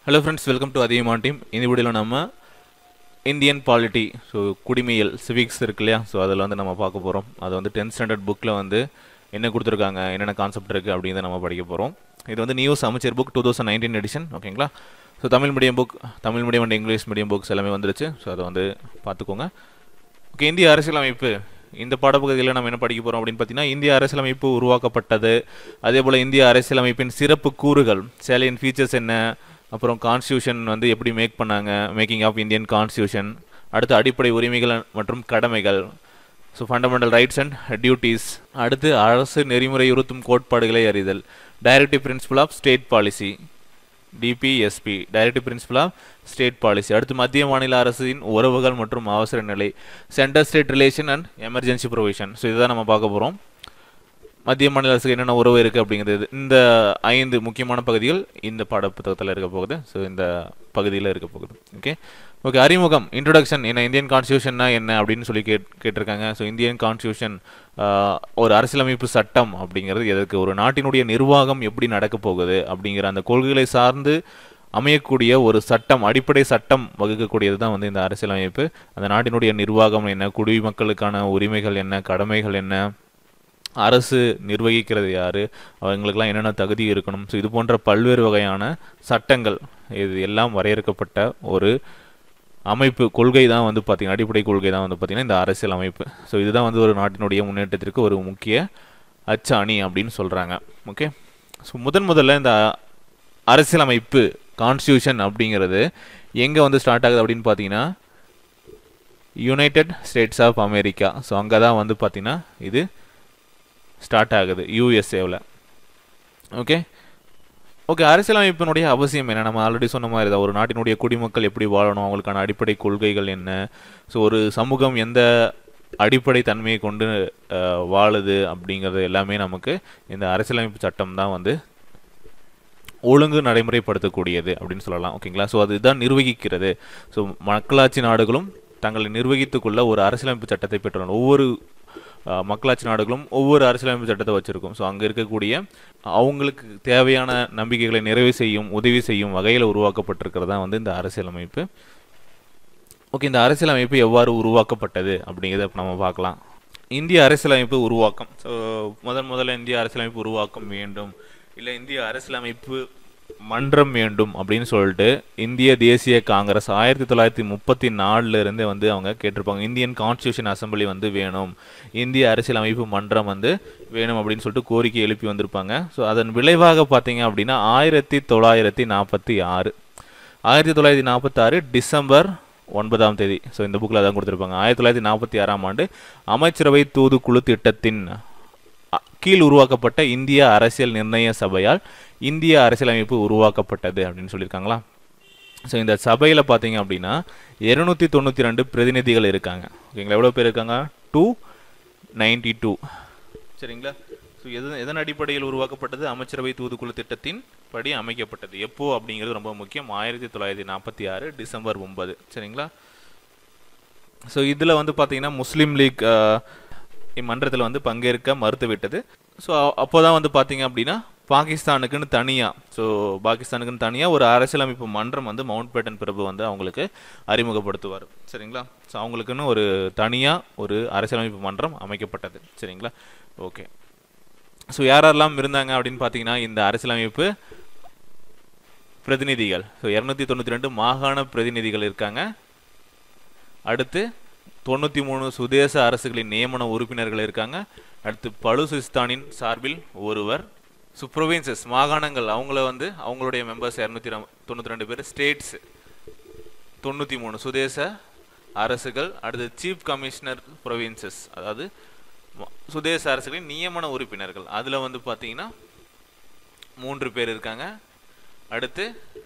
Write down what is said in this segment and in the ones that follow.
hello friends welcome to Adhigaman team இந்த வீடியோவில் நம்ம இந்தியன் பாலிட்டி ஸோ குடிமையல் சிவிக்ஸ் இருக்கு இல்லையா ஸோ அதில் வந்து நம்ம பார்க்க போகிறோம் அது வந்து டென்த் ஸ்டாண்டர்ட் புக்கில் வந்து என்ன கொடுத்துருக்காங்க என்னென்ன கான்செப்ட் இருக்குது அப்படிங்கிறத நம்ம படிக்க போகிறோம் இது வந்து நியூஸ் அமைச்சர் book two thousand nineteen edition ஓகேங்களா so Tamil medium book Tamil medium and English medium books எல்லாமே வந்துருச்சு ஸோ அதை வந்து பார்த்துக்கோங்க ஓகே இந்திய அரசியலமைப்பு இந்த பாடப்பகுதியில் நம்ம என்ன படிக்க போகிறோம் அப்படின்னு பார்த்தீங்கன்னா இந்திய அரசியலமைப்பு உருவாக்கப்பட்டது அதே போல் இந்திய அரசியலமைப்பின் சிறப்பு கூறுகள் சேலியன் ஃபீச்சர்ஸ் என்ன அப்புறம் கான்ஸ்டியூஷன் வந்து எப்படி மேக் பண்ணாங்க மேக்கிங் ஆஃப் இந்தியன் கான்ஸ்டியூஷன் அடுத்து அடிப்படை உரிமைகள் மற்றும் கடமைகள் so fundamental rights and duties அடுத்து அரசு நெறிமுறையுறுத்தும் கோட்பாடுகளை அறிதல் directive principle of state policy DPSP directive principle of state policy அடுத்து மத்திய மாநில அரசின் உறவுகள் மற்றும் அவசர நிலை centre state relation and emergency provision so இதுதான் நம்ம பார்க்க போகிறோம் மத்திய மாநில அரசுக்கு என்னென்ன உறவு இருக்குது அப்படிங்கிறது இந்த ஐந்து முக்கியமான பகுதிகள் இந்த பாடப்புத்தகத்தில் இருக்க போகுது ஸோ இந்த பகுதியில் இருக்க போகுது ஓகே ஓகே அறிமுகம் இன்ட்ரொடக்ஷன் என்ன இந்தியன் கான்ஸ்டியூஷன்னா என்ன அப்படின்னு சொல்லி கேட் கேட்டிருக்காங்க ஸோ இந்தியன் கான்ஸ்டியூஷன் ஒரு அரசியலமைப்பு சட்டம் அப்படிங்கிறது எதற்கு ஒரு நாட்டினுடைய நிர்வாகம் எப்படி நடக்க போகுது அப்படிங்கிற அந்த கொள்கைகளை சார்ந்து அமையக்கூடிய ஒரு சட்டம் அடிப்படை சட்டம் வகுக்கக்கூடியது தான் வந்து இந்த அரசியலமைப்பு அந்த நாட்டினுடைய நிர்வாகம் என்ன குடிமக்களுக்கான உரிமைகள் என்ன கடமைகள் என்ன அரசு நிர்வகிக்கிறது யார் அவங்களுக்கெல்லாம் என்னென்ன தகுதி இருக்கணும் ஸோ இது போன்ற பல்வேறு வகையான சட்டங்கள் இது எல்லாம் வரையறுக்கப்பட்ட ஒரு அமைப்பு கொள்கை தான் வந்து பார்த்திங்கன்னா அடிப்படை கொள்கை தான் வந்து பார்த்திங்கன்னா இந்த அரசியல் அமைப்பு ஸோ இதுதான் வந்து ஒரு நாட்டினுடைய முன்னேற்றத்திற்கு ஒரு முக்கிய அச்சாணி அப்படின்னு சொல்கிறாங்க ஓகே ஸோ முதன் முதல்ல இந்த அரசியலமைப்பு கான்ஸ்டியூஷன் அப்படிங்கிறது எங்கே வந்து ஸ்டார்ட் ஆகுது அப்படின்னு பார்த்தீங்கன்னா United States of America so அங்கே தான் வந்து பார்த்திங்கன்னா இது ஸ்டார்ட் ஆகுது யூஎஸ்ஏவில் ஓகே ஓகே அரசியலமைப்பினுடைய அவசியம் என்ன நம்ம ஆல்ரெடி சொன்ன மாதிரி தான் ஒரு நாட்டினுடைய குடிமக்கள் எப்படி வாழணும் அவங்களுக்கான அடிப்படை கொள்கைகள் என்ன ஸோ ஒரு சமூகம் எந்த அடிப்படை தன்மையை கொண்டு வாழுது அப்படிங்கிறது எல்லாமே நமக்கு இந்த அரசியலமைப்பு சட்டம் தான் வந்து ஒழுங்கு நடைமுறைப்படுத்தக்கூடியது அப்படின்னு சொல்லலாம் ஓகேங்களா ஸோ அதுதான் நிர்வகிக்கிறது ஸோ மக்களாட்சி நாடுகளும் தங்களை நிர்வகித்துக்குள்ள ஒரு அரசியலமைப்பு சட்டத்தை பெற்றுள்ளன ஒவ்வொரு மக்களாட்சி நாடுகளும் ஒவ்வொரு அரசியலமைப்பு சட்டத்தை வச்சுருக்கும் ஸோ அங்கே இருக்கக்கூடிய அவங்களுக்கு தேவையான நம்பிக்கைகளை நிறைவு செய்யும் உதவி செய்யும் வகையில் உருவாக்கப்பட்டிருக்கிறது தான் வந்து இந்த அரசியலமைப்பு ஓகே இந்த அரசியலமைப்பு எவ்வாறு உருவாக்கப்பட்டது அப்படிங்கிறத இப்போ நம்ம பார்க்கலாம் இந்திய அரசியலமைப்பு உருவாக்கம் ஸோ முதன் முதல்ல இந்திய அரசியலமைப்பு உருவாக்கம் வேண்டும் இல்லை இந்திய அரசியலமைப்பு மன்றம் வேண்டும் அப்படின்னு சொல்லிட்டு இந்திய தேசிய காங்கிரஸ் ஆயிரத்தி தொள்ளாயிரத்தி முப்பத்தி நாலுல இருந்தே வந்து அவங்க கேட்டிருப்பாங்க இந்தியன் கான்ஸ்டியூஷன் அசம்பிளி வந்து வேணும் இந்திய அரசியலமைப்பு மன்றம் வந்து வேணும் அப்படின்னு சொல்லிட்டு கோரிக்கை எழுப்பி வந்திருப்பாங்க ஸோ அதன் விளைவாக பார்த்தீங்க அப்படின்னா ஆயிரத்தி தொள்ளாயிரத்தி நாற்பத்தி ஆறு ஆயிரத்தி தொள்ளாயிரத்தி நாற்பத்தாறு டிசம்பர் ஒன்பதாம் தேதி ஸோ இந்த புக்கில் தான் கொடுத்துருப்பாங்க ஆயிரத்தி தொள்ளாயிரத்தி நாற்பத்தி ஆறாம் ஆண்டு அமைச்சரவை தூதுக்குழு திட்டத்தின் கீழ் உருவாக்கப்பட்ட இந்திய அரசியல் நிர்ணய சபையால் இந்திய அரசியலமைப்பு உருவாக்கப்பட்டது அப்படின்னு சொல்லியிருக்காங்களா ஸோ இந்த சபையில் பார்த்தீங்க அப்படின்னா இருநூத்தி தொண்ணூற்றி ரெண்டு பிரதிநிதிகள் இருக்காங்க ஓகேங்களா எவ்வளோ பேர் இருக்காங்க டூ நைன்டி டூ சரிங்களா ஸோ எது எதன் அடிப்படையில் உருவாக்கப்பட்டது அமைச்சரவை தூதுக்குழு திட்டத்தின் படி அமைக்கப்பட்டது எப்போ அப்படிங்கிறது ரொம்ப முக்கியம் ஆயிரத்தி தொள்ளாயிரத்தி நாற்பத்தி ஆறு டிசம்பர் ஒன்பது சரிங்களா ஸோ இதில் வந்து பார்த்தீங்கன்னா முஸ்லீம் லீக் இம்மன்றத்தில் வந்து பங்கேற்க மறுத்துவிட்டது ஸோ அப்போ தான் வந்து பார்த்தீங்க அப்படின்னா பாகிஸ்தானுக்குன்னு தனியாக ஸோ பாகிஸ்தானுக்குன்னு தனியாக ஒரு அரசியலமைப்பு மன்றம் வந்து மவுண்ட் பேட்டன் பிரபு வந்து அவங்களுக்கு அறிமுகப்படுத்துவார் சரிங்களா ஸோ அவங்களுக்குன்னு ஒரு தனியாக ஒரு அரசியலமைப்பு மன்றம் அமைக்கப்பட்டது சரிங்களா ஓகே ஸோ யாரெல்லாம் இருந்தாங்க அப்படின்னு பார்த்தீங்கன்னா இந்த அரசியலமைப்பு பிரதிநிதிகள் ஸோ இரநூத்தி தொண்ணூற்றி ரெண்டு மாகாண பிரதிநிதிகள் இருக்காங்க அடுத்து தொண்ணூற்றி மூணு சுதேச அரசுகளின் நியமன உறுப்பினர்கள் இருக்காங்க அடுத்து பலுசிஸ்தானின் சார்பில் ஒருவர் ஸோ ப்ரொவின்சஸ் மாகாணங்கள் அவங்கள வந்து அவங்களுடைய மெம்பர்ஸ் இரநூத்தி தொண்ணூற்றி ரெண்டு பேர் ஸ்டேட்ஸ் தொண்ணூற்றி மூணு சுதேச அரசுகள் அடுத்து சீஃப் கமிஷனர் ப்ரொவின்சஸ் அதாவது சுதேச அரசுகளின் நியமன உறுப்பினர்கள் அதில் வந்து பார்த்தீங்கன்னா மூன்று பேர் இருக்காங்க அடுத்து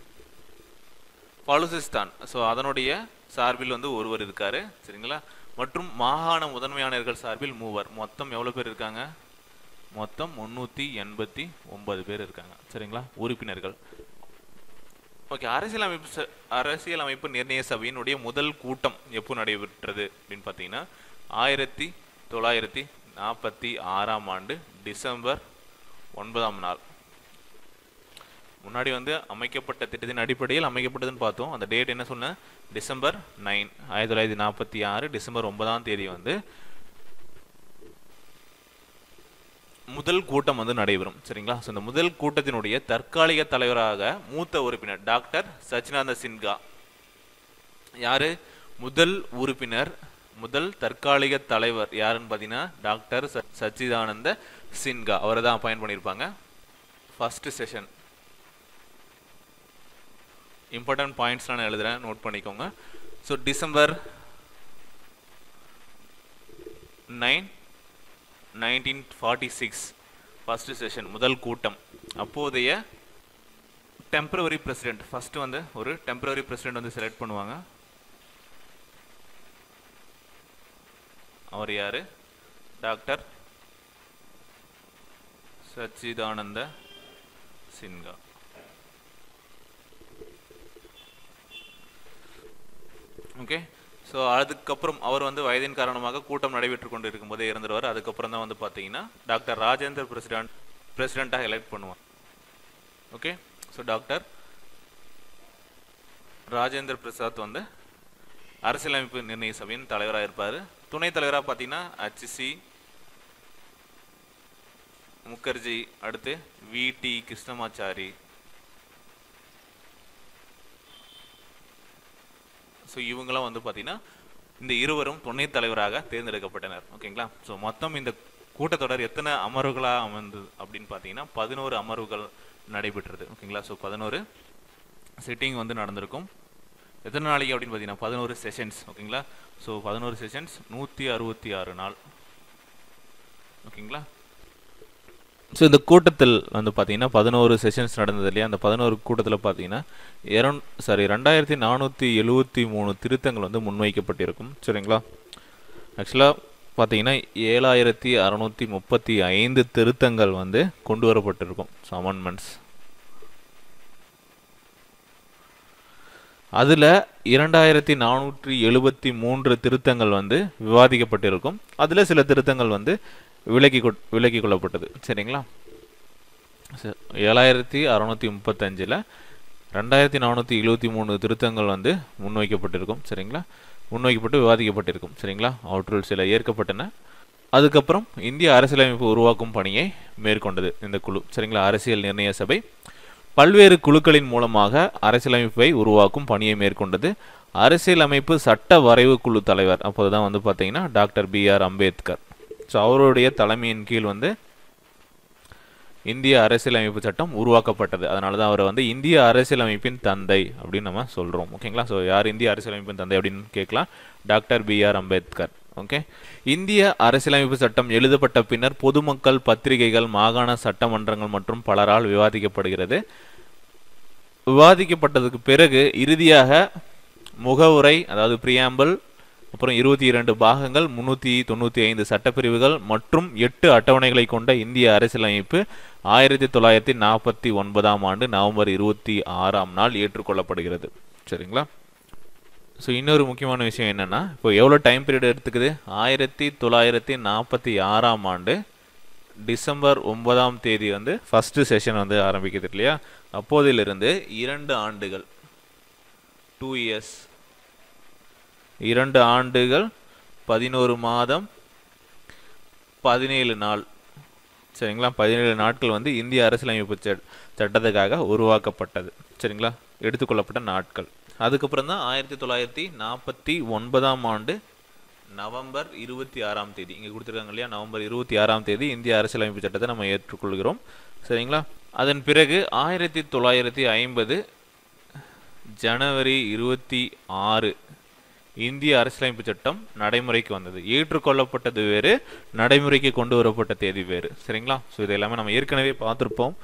பலுசிஸ்தான் ஸோ அதனுடைய சார்பில் வந்து ஒருவர் இருக்காரு சரிங்களா மற்றும் மாகாண முதன்மையாளர்கள் சார்பில் மூவர் மொத்தம் எவ்வளோ பேர் இருக்காங்க மொத்தம் முந்நூற்றி எண்பத்தி ஒன்பது பேர் இருக்காங்க சரிங்களா உறுப்பினர்கள் ஓகே அரசியலமைப்பு அரசியலமைப்பு நிர்ணய சபையினுடைய முதல் கூட்டம் எப்போ நடைபெற்றது அப்படின்னு பார்த்தீங்கன்னா ஆயிரத்தி தொள்ளாயிரத்தி நாற்பத்தி ஆறாம் ஆண்டு டிசம்பர் ஒன்பதாம் நாள் முன்னாடி வந்து அமைக்கப்பட்ட திட்டத்தின் அடிப்படையில் அமைக்கப்பட்டதுன்னு பார்த்தோம் அந்த டேட் என்ன சொன்னேன் டிசம்பர் நைன் ஆயிரத்தி தொள்ளாயிரத்தி நாற்பத்தி ஆறு டிசம்பர் ஒன்பதாம் தேதி வந்து முதல் கூட்டம் வந்து நடைபெறும் சரிங்களா ஸோ இந்த முதல் கூட்டத்தினுடைய தற்காலிக தலைவராக மூத்த உறுப்பினர் டாக்டர் சச்சிதானந்த சின்ஹா யாரு முதல் உறுப்பினர் முதல் தற்காலிக தலைவர் யாருன்னு பார்த்தீங்கன்னா டாக்டர் ச- சச்சிதானந்த சின்ஹா அவரை தான் அப்பாயின் பண்ணியிருப்பாங்க ஃபர்ஸ்ட் செஷன் இம்பார்ட்டன்ட் பாயிண்ட்ஸ்லாம் நான் எழுதுறேன் நோட் பண்ணிக்கோங்க so December nine nineteen forty six first session முதல் கூட்டம் அப்போதைய டெம்பரவரி பிரசிடென்ட் ஃபர்ஸ்ட் வந்து ஒரு டெம்பரவரி பிரசிடென்ட் வந்து செலக்ட் பண்ணுவாங்க அவர் யாரு doctor Sachchidananda Sinha okay so அதுக்கப்புறம் அவர் வந்து வயதின் காரணமாக கூட்டம் நடைபெற்று கொண்டு இருக்கும்போதே இறந்துருவார் அதுக்கப்புறம் தான் வந்து பார்த்தீங்கன்னா டாக்டர் ராஜேந்தர் பிரசிடென்ட் பிரசிடெண்ட்டாக எலெக்ட் பண்ணுவார் okay so doctor Rajender Prasad வந்து அரசியலமைப்பு நிர்ணய சபையின் தலைவராக இருப்பார் துணைத் தலைவராக பார்த்தீங்கன்னா ஹச்சிசி முகர்ஜி அடுத்து வி டி கிருஷ்ணமாச்சாரி ஸோ இவங்களாம் வந்து பார்த்தீங்கன்னா இந்த இருவரும் துணைத் தலைவராக தேர்ந்தெடுக்கப்பட்டனர் ஓகேங்களா ஸோ மொத்தம் இந்த கூட்டத்தொடர் எத்தனை அமர்வுகளாக அமர்ந்தது அப்படின்னு பார்த்தீங்கன்னா பதினோரு அமர்வுகள் நடைபெற்றது ஓகேங்களா ஸோ பதினோரு சிட்டிங் வந்து நடந்திருக்கும் எத்தனை நாளைக்கு அப்படின்னு பார்த்தீங்கன்னா பதினோரு செஷன்ஸ் ஓகேங்களா ஸோ பதினோரு செஷன்ஸ் நூற்றி அறுபத்தி ஆறு நாள் ஓகேங்களா ஸோ இந்த கூட்டத்தில் வந்து பார்த்தீங்கன்னா பதினோரு செஷன்ஸ் நடந்தது இல்லையா அந்த பதினோரு கூட்டத்தில் பார்த்தீங்கன்னா இரண் சாரி ரெண்டாயிரத்தி நானூற்றி எழுவத்தி மூணு திருத்தங்கள் வந்து முன்வைக்கப்பட்டிருக்கும் சரிங்களா ஆக்சுவலாக பார்த்தீங்கன்னா ஏழாயிரத்தி அறநூற்றி முப்பத்தி ஐந்து திருத்தங்கள் வந்து கொண்டு வரப்பட்டிருக்கும் ஸோ அமெண்ட்மெண்ட்ஸ் அதில் இரண்டாயிரத்தி நானூற்றி எழுபத்தி மூன்று திருத்தங்கள் வந்து விவாதிக்கப்பட்டிருக்கும் அதில் சில திருத்தங்கள் வந்து விலக்கி கொ விலக்கி கொள்ளப்பட்டது சரிங்களா ச- ஏழாயிரத்தி அறநூற்றி முப்பத்தஞ்சில் ரெண்டாயிரத்தி நானூற்றி எழுபத்தி மூணு திருத்தங்கள் வந்து முன்வைக்கப்பட்டிருக்கும் சரிங்களா முன்வைக்கப்பட்டு விவாதிக்கப்பட்டிருக்கும் சரிங்களா அவற்றுள் சில ஏற்கப்பட்டன அதுக்கப்புறம் இந்திய அரசியலமைப்பு உருவாக்கும் பணியை மேற்கொண்டது இந்த குழு சரிங்களா அரசியல் நிர்ணய சபை பல்வேறு குழுக்களின் மூலமாக அரசியலமைப்பை உருவாக்கும் பணியை மேற்கொண்டது அரசியலமைப்பு சட்ட வரைவு குழு தலைவர் அப்போதுதான் வந்து பார்த்தீங்கன்னா doctor B R Ambedkar so அவருடைய தலைமையின் கீழ் வந்து இந்திய அரசியலமைப்பு சட்டம் உருவாக்கப்பட்டது அதனால தான் அவரை வந்து இந்திய அரசியலமைப்பின் தந்தை அப்படின்னு நம்ம சொல்கிறோம் ஓகேங்களா ஸோ யார் இந்திய அரசியலமைப்பின் தந்தை அப்படின்னு கேட்கலாம் doctor B R Ambedkar okay இந்திய அரசியலமைப்பு சட்டம் எழுதப்பட்ட பின்னர் பொதுமக்கள் பத்திரிகைகள் மாகாண சட்டமன்றங்கள் மற்றும் பலரால் விவாதிக்கப்படுகிறது விவாதிக்கப்பட்டதுக்கு பிறகு இறுதியாக முகவுரை அதாவது பிரியாம்பிள் அப்புறம் இருபத்தி இரண்டு பாகங்கள் முன்னூற்றி தொண்ணூற்றி ஐந்து சட்டப்பிரிவுகள் மற்றும் எட்டு அட்டவணைகளை கொண்ட இந்திய அரசியலமைப்பு ஆயிரத்தி தொள்ளாயிரத்தி நாற்பத்தி ஒன்பதாம் ஆண்டு நவம்பர் இருபத்தி ஆறாம் நாள் ஏற்றுக்கொள்ளப்படுகிறது சரிங்களா ஸோ இன்னொரு முக்கியமான விஷயம் என்னன்னா இப்போ எவ்வளோ டைம் பீரியட் எடுத்துக்குது ஆயிரத்தி தொள்ளாயிரத்தி நாற்பத்தி ஆறாம் ஆண்டு டிசம்பர் ஒன்பதாம் தேதி வந்து ஃபர்ஸ்ட் செஷன் வந்து ஆரம்பிக்குது இல்லையா அப்போதிலிருந்து இரண்டு ஆண்டுகள் டூ இயர்ஸ் இரண்டு ஆண்டுகள் பதினோரு மாதம் பதினேழு நாள் சரிங்களா பதினேழு நாட்கள் வந்து இந்திய அரசியலமைப்பு சட் சட்டத்துக்காக உருவாக்கப்பட்டது சரிங்களா எடுத்துக்கொள்ளப்பட்ட நாட்கள் அதுக்கப்புறம் தான் ஆயிரத்தி தொள்ளாயிரத்தி நாற்பத்தி ஒன்பதாம் ஆண்டு நவம்பர் இருபத்தி ஆறாம் தேதி இங்கே கொடுத்துருக்காங்க இல்லையா நவம்பர் இருபத்தி ஆறாம் தேதி இந்திய அரசியலமைப்பு சட்டத்தை நம்ம ஏற்றுக்கொள்கிறோம் சரிங்களா அதன் பிறகு ஆயிரத்தி தொள்ளாயிரத்தி ஐம்பது ஜனவரி இருபத்தி ஆறு இந்திய அரசியலமைப்பு சட்டம் நடைமுறைக்கு வந்தது ஏற்றுக்கொள்ளப்பட்டது வேறு நடைமுறைக்கு கொண்டு வரப்பட்ட தேதி வேறு சரிங்களா ஸோ இது எல்லாமே நம்ம ஏற்கனவே பார்த்துருப்போம்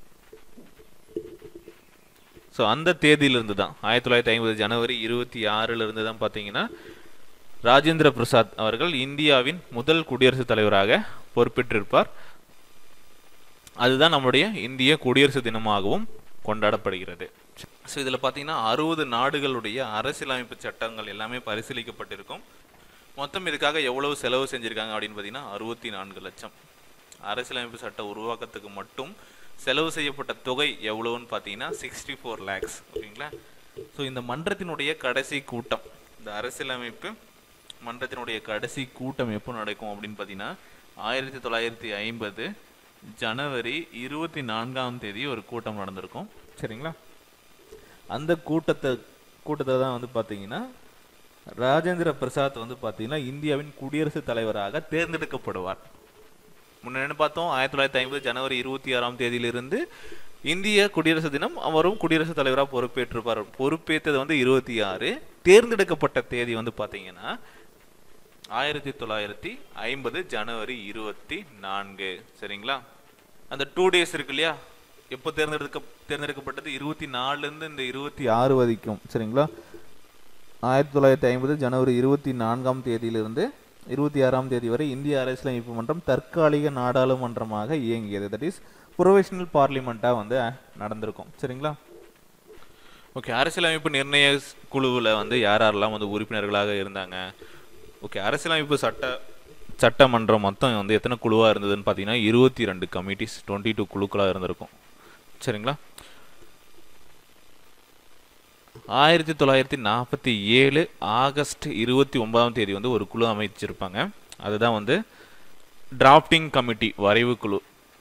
ஸோ அந்த தேதியிலிருந்து தான் ஆயிரத்தி தொள்ளாயிரத்தி ஐம்பது ஜனவரி இருபத்தி ஆறுல இருந்து தான் பார்த்தீங்கன்னா ராஜேந்திர பிரசாத் அவர்கள் இந்தியாவின் முதல் குடியரசுத் தலைவராக பொறுப்பேற்றிருப்பார் அதுதான் நம்முடைய இந்திய குடியரசு தினமாகவும் கொண்டாடப்படுகிறது ஸோ இதில் பார்த்தீங்கன்னா அறுபது நாடுகளுடைய அரசியலமைப்பு சட்டங்கள் எல்லாமே பரிசீலிக்கப்பட்டிருக்கும் மொத்தம் இதுக்காக எவ்வளவு செலவு செஞ்சுருக்காங்க அப்படின்னு பார்த்தீங்கன்னா அறுபத்தி நான்கு லட்சம் அரசியலமைப்பு சட்ட உருவாக்கத்துக்கு மட்டும் செலவு செய்யப்பட்ட தொகை எவ்வளோன்னு பார்த்தீங்கன்னா சிக்ஸ்டி ஃபோர் லேக்ஸ் ஓகேங்களா ஸோ இந்த மன்றத்தினுடைய கடைசி கூட்டம் இந்த அரசியலமைப்பு மன்றத்தினுடைய கடைசி கூட்டம் எப்போ நடக்கும் அப்படின்னு பார்த்தீங்கன்னா ஆயிரத்தி தொள்ளாயிரத்தி ஐம்பது ஜனவரி இருபத்தி நான்காம் தேதி ஒரு கூட்டம் நடந்திருக்கும் சரிங்களா அந்த கூட்டத்தை கூட்டத்தை தான் வந்து பார்த்தீங்கன்னா ராஜேந்திர பிரசாத் வந்து பார்த்தீங்கன்னா இந்தியாவின் குடியரசுத் தலைவராக தேர்ந்தெடுக்கப்படுவார் முன்ன என்ன பார்த்தோம் ஆயிரத்தி தொள்ளாயிரத்தி ஐம்பது ஜனவரி இருபத்தி ஆறாம் தேதியிலிருந்து இந்திய குடியரசு தினம் அவரும் குடியரசுத் தலைவராக பொறுப்பேற்றிருப்பார் பொறுப்பேற்றது வந்து இருபத்தி ஆறு தேர்ந்தெடுக்கப்பட்ட தேதி வந்து பார்த்தீங்கன்னா ஆயிரத்தி தொள்ளாயிரத்தி ஐம்பது ஜனவரி இருபத்தி நான்கு சரிங்களா அந்த டூ டேஸ் இருக்கு இல்லையா எப்போ தேர்ந்தெடுக்க தேர்ந்தெடுக்கப்பட்டது இருபத்தி நாலுலேருந்து இந்த இருபத்தி ஆறு வரைக்கும் சரிங்களா ஆயிரத்தி தொள்ளாயிரத்தி ஐம்பது ஜனவரி இருபத்தி நான்காம் தேதியிலிருந்து இருபத்தி ஆறாம் தேதி வரை இந்திய அரசியலமைப்பு மன்றம் தற்காலிக நாடாளுமன்றமாக இயங்கியது தட் இஸ் ப்ரொஃபஷனல் பார்லிமெண்ட்டாக வந்து நடந்திருக்கும் சரிங்களா ஓகே அரசியலமைப்பு நிர்ணய குழுவில் வந்து யார் யாரெல்லாம் வந்து உறுப்பினர்களாக இருந்தாங்க ஓகே அரசியலமைப்பு சட்ட சட்டமன்றம் மொத்தம் வந்து எத்தனை குழுவாக இருந்ததுன்னு பார்த்தீங்கன்னா இருபத்தி ரெண்டு கமிட்டிஸ் டுவெண்ட்டி டூ குழுக்களாக இருந்திருக்கும் சரிங்களா ஆயிரத்தி தொள்ளாயிரத்தி நாற்பத்தி ஏழு ஆகஸ்ட் இருபத்தி ஒன்பதாம் தேதி வந்து ஒரு குழு அமைச்சிருப்பாங்க அதுதான் வந்து டிராஃப்டிங் கமிட்டி வரைவு குழு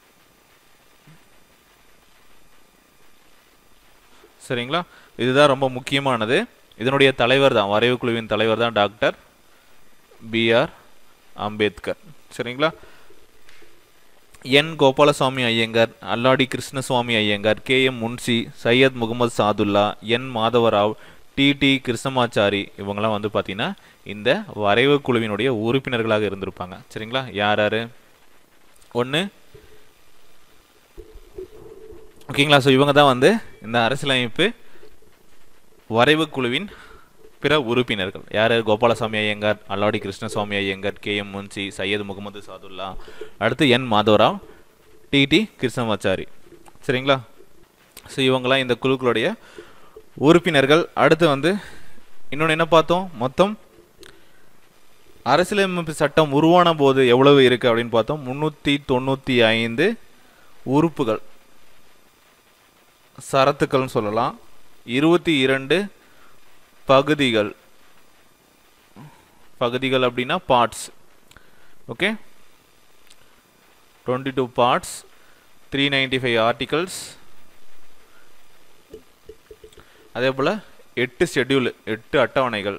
சரிங்களா இதுதான் ரொம்ப முக்கியமானது இதனுடைய தலைவர் தான் வரைவு குழுவின் தலைவர் தான் டாக்டர் பிஆர் அம்பேத்கர் சரிங்களா N Gopalaswami Ayyangar Alladi Krishnaswami Ayyangar K M Munshi Syed Mohammad Saadulla N Madhavrao T T Krishnamachari இவங்கெல்லாம் வந்து பார்த்தீங்கன்னா இந்த வரைவு குழுவினுடைய உறுப்பினர்களாக இருந்திருப்பாங்க சரிங்களா யார் யார் ஒன்று ஓகேங்களா ஸோ இவங்க தான் வந்து இந்த அரசியலமைப்பு வரைவு குழுவின் பிற உறுப்பினர்கள் யார் யார் கோபாலசாமி ஐயங்கார் அல்லாடி கிருஷ்ணசுவாமி ஐயங்கார் கே எம் முன்சி சையத் முகமது சாதுல்லா அடுத்து என் மாதவராவ் டிடி கிருஷ்ணமாச்சாரி சரிங்களா ஸோ இவங்களாம் இந்த குழுக்களுடைய உறுப்பினர்கள் அடுத்து வந்து இன்னொன்று என்ன பார்த்தோம் மொத்தம் அரசியலமைப்பு சட்டம் உருவான போது எவ்வளவு இருக்குது அப்படின்னு பார்த்தோம் முந்நூற்றி தொண்ணூற்றி ஐந்து உறுப்புகள் சரத்துக்கள்னு சொல்லலாம் இருபத்தி இரண்டு பகுதிகள் பகுதிகள் அப்படின்னா parts okay twenty two parts three ninety five articles அதே போல் எட்டு ஷெட்யூல் எட்டு அட்டவணைகள்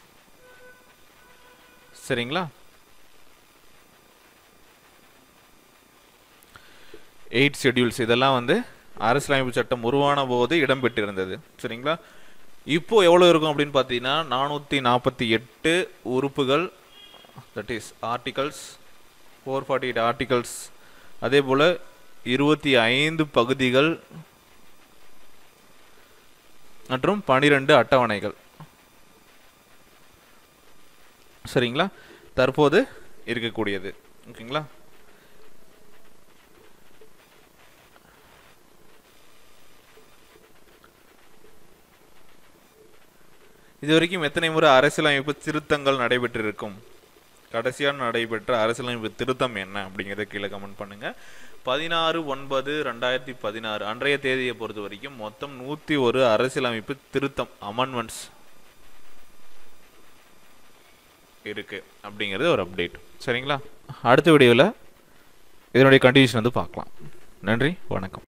சரிங்களா எயிட் ஷெட்யூல்ஸ் இதெல்லாம் வந்து அரசியலமைப்பு சட்டம் உருவான போது இடம்பெற்றிருந்தது சரிங்களா இப்போ எவ்வளோ இருக்கும் அப்படின்னு பார்த்தீங்கன்னா நானூற்றி நாற்பத்தி எட்டு உறுப்புகள் that is articles four forty eight articles அதே போல் இருபத்தி ஐந்து பகுதிகள் மற்றும் பனிரெண்டு அட்டவணைகள் சரிங்களா தற்போது இருக்கக்கூடியது ஓகேங்களா இது வரைக்கும் எத்தனை முறை அரசியலமைப்பு திருத்தங்கள் நடைபெற்றிருக்கும் கடைசியாக நடைபெற்ற அரசியலமைப்பு திருத்தம் என்ன அப்படிங்கிறத கீழே கமெண்ட் பண்ணுங்க பதினாறு ஒன்பது ரெண்டாயிரத்தி பதினாறு அன்றைய தேதியை பொறுத்த வரைக்கும் மொத்தம் நூற்றி ஒரு அரசியலமைப்பு திருத்தம் அமெண்ட்மெண்ட்ஸ் இருக்கு அப்படிங்கிறது ஒரு அப்டேட் சரிங்களா அடுத்த வீடியோவில் இதனுடைய கண்டிஷன் வந்து பார்க்கலாம் நன்றி வணக்கம்